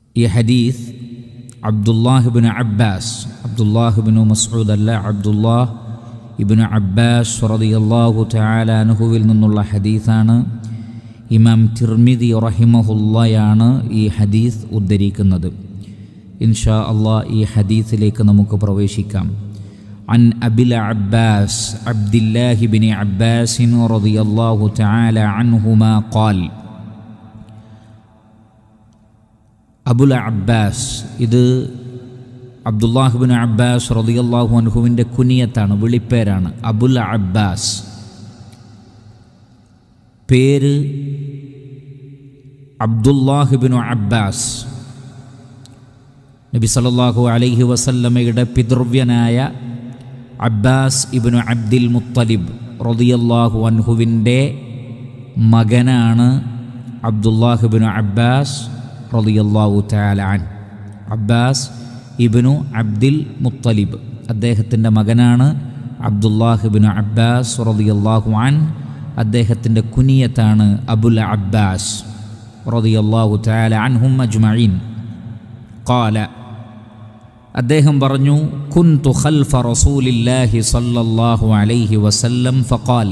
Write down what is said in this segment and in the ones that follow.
ഈ ഹദീസ് അബ്ദുല്ലാഹിബിന് അബ്ബാസ് അബ്ദുല്ലാഹിബിനു മസ്ഊദ് അല്ല അബ്ദുല്ലാഹ് ഇബിന് അബ്ബാസ് റളിയല്ലാഹു തആല അൻഹുവിൽ നിന്നുള്ള ഹദീസാണ് ഇമാം തിർമിദി റഹിമഹുല്ലയാണ് ഈ ഹദീസ് ഉദ്ധരിക്കുന്നത് ഇൻഷാ അള്ളാഹ് ഈ ഹദീസിലേക്ക് നമുക്ക് പ്രവേശിക്കാം عن أبي العباس عبد الله بن عباس رضي الله تعالى عنهما قال അബുൽ അബ്ബാസ് ഇത് അബ്ദുല്ലാഹുബിൻ അബ്ബാസ് റളിയല്ലാഹു അൻഹുവിൻ്റെ കുനിയത്താണ് വിളിപ്പേരാണ് അബുൽ അബ്ബാസ് പേര് അബ്ദുല്ലാഹിബിനു അബ്ബാസ് നബി സല്ലല്ലാഹു അലൈഹി വസല്ലമയുടെ പിതൃവ്യനായ അബ്ബാസ് ഇബ്നു അബ്ദിൽ മുത്തലിബ് റളിയല്ലാഹു അൻഹുവിൻ്റെ മകനാണ് അബ്ദുല്ലാഹിബിനു അബ്ബാസ് റളിയല്ലാഹു തആല അൻ അബ്ബാസ് ഇബ്നു അബ്ദിൽ മുത്തലിബ് അദ്ദേഹത്തിൻ്റെ മകനാണ് അബ്ദുല്ലാഹിബിനു അബ്ബാസ് റളിയല്ലാഹു അൻ അദ്ദേഹത്തിൻ്റെ കുനിയത്താണ് അബുൽ അബ്ബാസ് റളിയല്ലാഹു തആല അൻഹും അജ്മഈൻ ഖാല അദ്ദേഹം പറഞ്ഞു കുന്തു ഖൽഫ റസൂലില്ലാഹി സല്ലല്ലാഹു അലൈഹി വസല്ലം ഫഖാൽ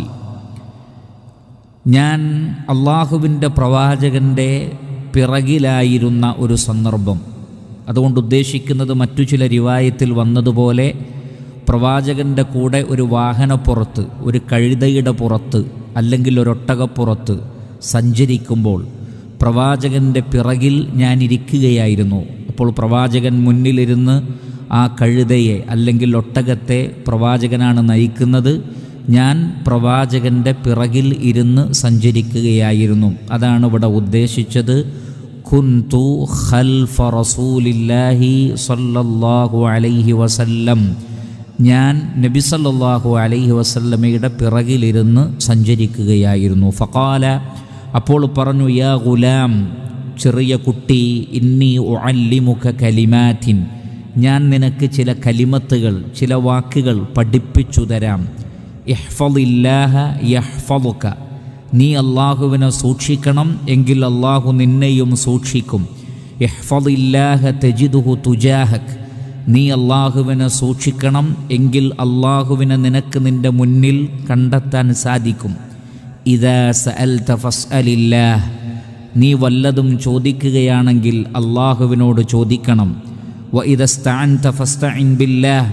ഞാൻ അള്ളാഹുവിൻ്റെ പ്രവാചകൻ്റെ പിറകിലായിരുന്ന ഒരു സന്ദർഭം അതുകൊണ്ട് ഉദ്ദേശിക്കുന്നത് മറ്റു ചില റിവായത്തിൽ വന്നതുപോലെ പ്രവാചകൻ്റെ കൂടെ ഒരു വാഹനപ്പുറത്ത് ഒരു കഴുതയുടെ പുറത്ത് അല്ലെങ്കിൽ ഒരൊട്ടകപ്പുറത്ത് സഞ്ചരിക്കുമ്പോൾ പ്രവാചകൻ്റെ പിറകിൽ ഞാൻ ഇരിക്കുകയായിരുന്നു അപ്പോൾ പ്രവാചകൻ മുന്നിലിരുന്ന് ആ കഴുതയെ അല്ലെങ്കിൽ ഒട്ടകത്തെ പ്രവാചകനാണ് നയിക്കുന്നത് ഞാൻ പ്രവാചകൻ്റെ പിറകിൽ ഇരുന്ന് സഞ്ചരിക്കുകയായിരുന്നു അതാണ് ഇവിടെ ഉദ്ദേശിച്ചത് കുന്തു ഖൽഫ റസൂലില്ലാഹി സല്ലല്ലാഹു അലൈഹി വസല്ലം ഞാൻ നബി സല്ലല്ലാഹു അലൈഹി വസല്ലമയുടെ പിറകിലിരുന്ന് സഞ്ചരിക്കുകയായിരുന്നു ഫഖാല അപ്പോൾ പറഞ്ഞു യാ ഗുലാം ചെറിയ കുട്ടി ഇന്നി ഉഅല്ലിമുഖ കലിമാറ്റിൻ ഞാൻ നിനക്ക് ചില കലിമത്തുകൾ ചില വാക്കുകൾ പഠിപ്പിച്ചു തരാം ഇഹ്ഫലില്ലാഹ യഹ്ഫലുക നീ അള്ളാഹുവിനെ സൂക്ഷിക്കണം എങ്കിൽ അള്ളാഹു നിന്നെയും സൂക്ഷിക്കും ഇഹ്ഫലില്ലാഹ തെജിദുഹു തുജാഹക് നീ അള്ളാഹുവിനെ സൂക്ഷിക്കണം എങ്കിൽ അള്ളാഹുവിനെ നിനക്ക് നിൻ്റെ മുന്നിൽ കണ്ടെത്താൻ സാധിക്കും ഇതാ സഅൽത ഫസ്അലില്ലാഹ് നീ വല്ലതും ചോദിക്കുകയാണെങ്കിൽ അള്ളാഹുവിനോട് ചോദിക്കണം വ ഇതസ്താൻത ഫസ്തഇൻ ബില്ലാഹ്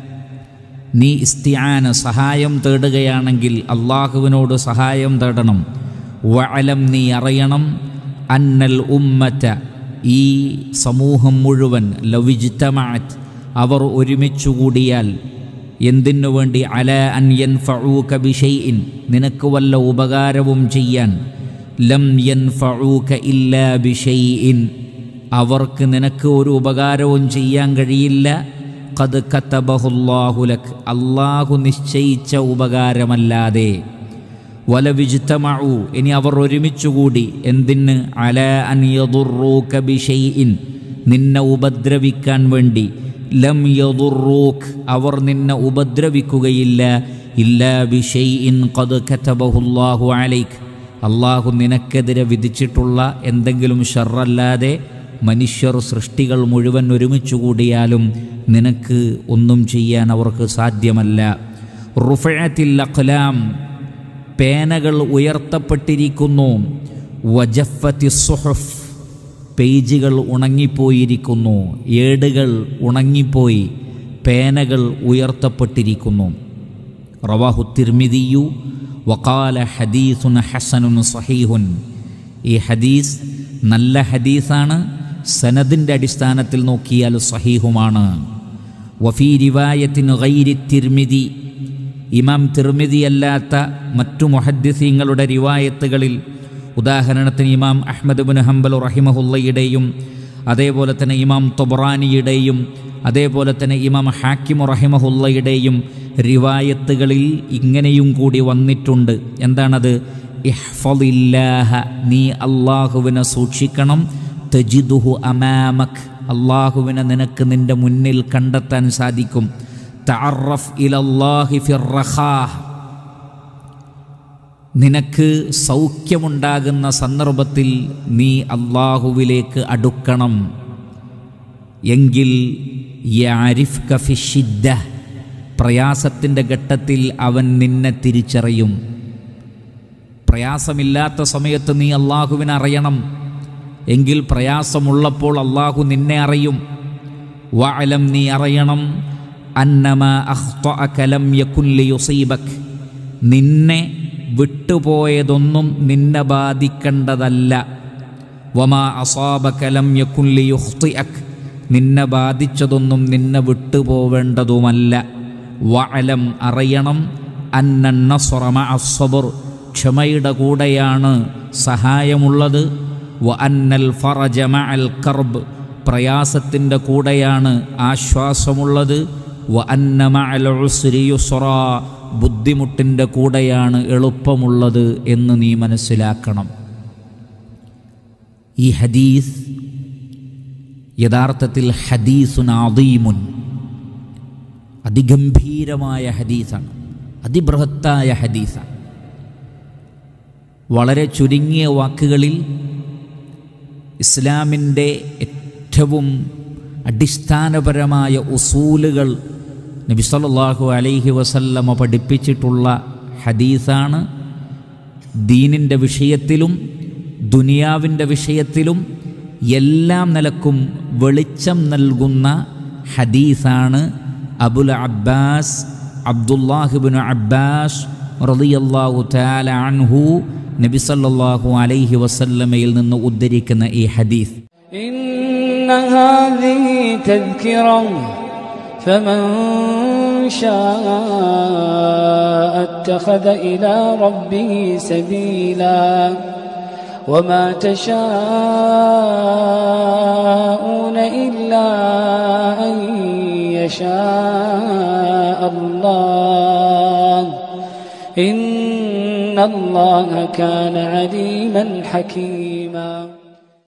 നീ ഇസ്തിയാന സഹായം തേടുകയാണെങ്കിൽ അള്ളാഹുവിനോട് സഹായം തേടണം വഅലം നീ അറിയണം അന്നൽ ഉമ്മറ്റ ഈ സമൂഹം മുഴുവൻ ലവിജിത്തമാറ്റ് അവർ ഒരുമിച്ചു കൂടിയാൽ എന്തിനു വേണ്ടി അല അൻ യൻഫഊക ബിഷൈഇൻ നിനക്ക് വല്ല ഉപകാരവും ചെയ്യാൻ ലം യൻഫഊക ഇല്ലാ ബിഷൈഇൻ അവർക്ക് നിനക്ക് ഒരു ഉപകാരവും ചെയ്യാൻ കഴിയില്ല ഖദ് കത്തബഹുല്ലാഹുലക് അള്ളാഹു നിശ്ചയിച്ച ഉപകാരമല്ലാതെ വലവിജിത്തമഴു ഇനി അവർ ഒരുമിച്ചുകൂടി എന്തിന് അല അൻ യദുറൂക ബിഷൈഇൻ നിന്നെ ഉപദ്രവിക്കാൻ വേണ്ടി ലം യദുറൂക്ക് അവർ നിന്നെ ഉപദ്രവിക്കുകയില്ല ഇല്ലാ ബിഷൈഇൻ ഖദ് കതബഹുല്ലാഹു അലൈക്ക് അള്ളാഹു നിനക്കെതിരെ വിധിച്ചിട്ടുള്ള എന്തെങ്കിലും ഷർറല്ലാതെ മനുഷ്യർ സൃഷ്ടികൾ മുഴുവൻ ഒരുമിച്ച് കൂടിയാലും നിനക്ക് ഒന്നും ചെയ്യാൻ അവർക്ക് സാധ്യമല്ല റുഫയത്തിൽ അഖ്ലാം പേനകൾ ഉയർത്തപ്പെട്ടിരിക്കുന്നു വജഫത്തി സുഹഫ് പേജുകൾ ഉണങ്ങിപ്പോയിരിക്കുന്നു ഏടുകൾ ഉണങ്ങിപ്പോയി പേനകൾ ഉയർത്തപ്പെട്ടിരിക്കുന്നു റവാഹു തിർമിദിയു വക്കാല ഹദീസുൻ ഹസനുൻ സഹീഹുൻ ഈ ഹദീസ് നല്ല ഹദീസാണ് സനദിൻ്റെ അടിസ്ഥാനത്തിൽ നോക്കിയാൽ സഹീഹുമാണ് വഫീ റിവായത്തിന് ഗൈരി തിർമിതി ഇമാം തിർമിതി അല്ലാത്ത മറ്റു മുഹദ്ദിസീങ്ങളുടെ റിവായത്തുകളിൽ ഉദാഹരണത്തിന് ഇമാം അഹ്മദ് ബിൻ ഹംബൽ റഹിമഹുല്ലയുടെയും അതേപോലെ തന്നെ ഇമാം തൊബറാനിയുടെയും അതേപോലെ തന്നെ ഇമാം ഹാക്കിം റഹിമഹുല്ലയുടെയും റിവായത്തുകളിൽ ഇങ്ങനെയും കൂടി വന്നിട്ടുണ്ട് എന്താണത് ഇഹ്ഫലില്ലാഹ നീ അള്ളാഹുവിനെ സൂക്ഷിക്കണം തജിദുഹു അമാമക് അള്ളാഹുവിനെ നിനക്ക് നിൻ്റെ മുന്നിൽ കണ്ടെത്താൻ സാധിക്കും തഅറഫ് ഇലല്ലാഹി ഫിർറഖാഹ് നിനക്ക് സൗഖ്യമുണ്ടാകുന്ന സന്ദർഭത്തിൽ നീ അള്ളാഹുവിലേക്ക് അടുക്കണം എങ്കിൽ യഅരിഫ് കഫിഷിദ്ദ പ്രയാസത്തിൻ്റെ ഘട്ടത്തിൽ അവൻ നിന്നെ തിരിച്ചറിയും പ്രയാസമില്ലാത്ത സമയത്ത് നീ അള്ളാഹുവിനെ അറിയണം എങ്കിൽ പ്രയാസമുള്ളപ്പോൾ അള്ളാഹു നിന്നെ അറിയും വഅലം നീ അറിയണം അന്നമ അഖ്തഅകലം യകുല്ലി യുസീബക് നിന്നെ വിട്ടുപോയതൊന്നും നിന്നെ ബാധിക്കേണ്ടതല്ല വമാ അസാബകലം യകുല്ലി യുഖ്തിഅക് നിന്നെ ബാധിച്ചതൊന്നും നിന്നെ വിട്ടുപോവേണ്ടതുമല്ല വഅലം അറിയണം അന്ന നസ്റ മഅ സബർ ക്ഷമയുടെ കൂടെയാണ് സഹായമുള്ളത് വ അന്നൽ ഫറജ മഅൽ കർബ് പ്രയാസത്തിൻ്റെ കൂടെയാണ് ആശ്വാസമുള്ളത് വ അന്ന മഅൽ ഉസ്രി യുസ്റ ബുദ്ധിമുട്ടിൻ്റെ കൂടെയാണ് എളുപ്പമുള്ളത് എന്ന് നീ മനസ്സിലാക്കണം ഈ ഹദീസ് യഥാർത്ഥത്തിൽ ഹദീസുൻ ആദീമുൻ അതിഗംഭീരമായ ഹദീസാണ് അതിബൃഹത്തായ ഹദീസാണ് വളരെ ചുരുങ്ങിയ വാക്കുകളിൽ ഇസ്ലാമിൻ്റെ ഏറ്റവും അടിസ്ഥാനപരമായ ഉസൂലുകൾ നബി സല്ലല്ലാഹു അലൈഹി വസല്ലമ പഠിപ്പിച്ചിട്ടുള്ള ഹദീസാണ് ദീനിൻ്റെ വിഷയത്തിലും ദുനിയാവിൻ്റെ വിഷയത്തിലും എല്ലാം നിലക്കും വെളിച്ചം നൽകുന്ന ഹദീസാണ് അബുൽ അബ്ബാസ് അബ്ദുല്ലാഹിബിൻ അബ്ബാസ് റളിയല്ലാഹു തആല അൻഹു നബി സല്ലല്ലാഹു അലൈഹി വസല്ലമയിൽ നിന്ന് ഉദ്ധരിക്കുന്ന ഈ ഹദീസ് إن هذه تذكرة فمن شاء اتخذ إلى ربه سبيلا وما تشاءون إلا أن يشاء الله إن الله كان عليما حكيما